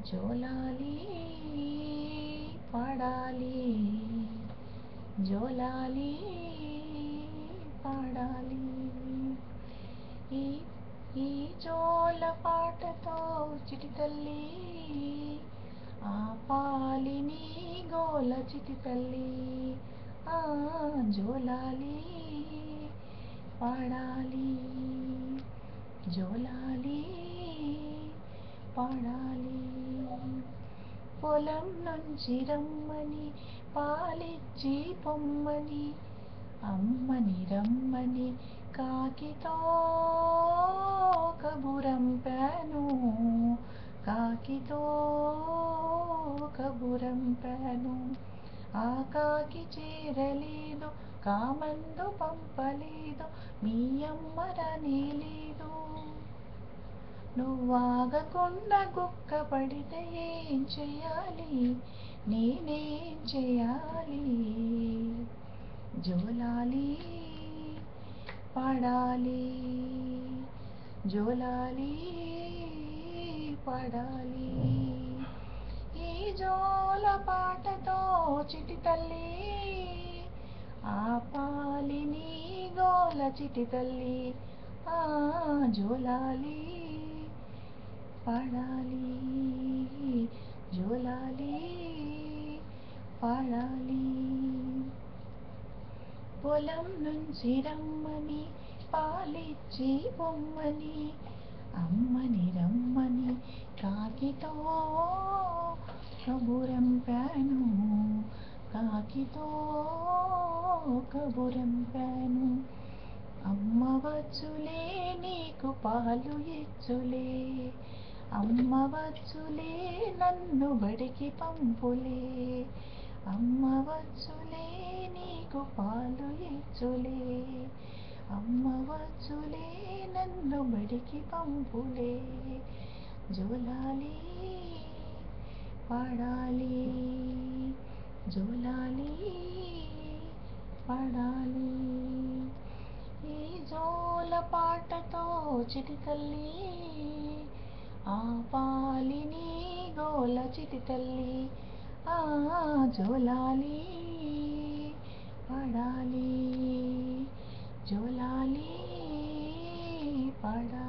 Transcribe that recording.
జోలాలి పాడాలి జోలాలి పాడాలి ఈ ఈ జోల పాటతో చిటి తల్లి ఆపాలి నీ గోల చిటి తల్లి ఆ జోలాలి పాడాలి జోలాలి పాడాలి పొలం నుంచి రమ్మని పాలిచ్చి పొమ్మని అమ్మని రమ్మని కాకితో కబురంపాను కాకితో కబురంపాను ఆ కాకి చేరలేదు కామందు పంపలేదు మీ అమ్మ రానేలేదు నువ్వాగకుండా గుక్క పడితే ఏం చెయ్యాలి నేనేం చెయ్యాలి జోలాలి పడాలి జోలాలి పడాలి ఈ జోల పాటతో చిటి తల్లి ఆపాలి నీ గోల చిటి తల్లి ఆ జోలాలి పడాలి జోలాలి పడాలి పొలం నుంచి రమ్మని పాలిచ్చి బొమ్మని అమ్మని రమ్మని కాకితో కబురంపాను కాకితో కబురంపాను అమ్మ వచ్చులే నీకు పాలు ఇచ్చులే అమ్మ వచ్చులే నన్ను బడికి పంపులే అమ్మ వచ్చులే నీకు పాలు ఇచ్చులే అమ్మ వచ్చులే నన్ను బడికి పంపులే జోలాలి పాడాలి జోలాలి పాడాలి ఈ జోల పాటతో చిటి తల్లి ఆపాలి నీ గోల చిటి తల్లి ఆ జోలాలి పడాలి జోలాలి పడాలి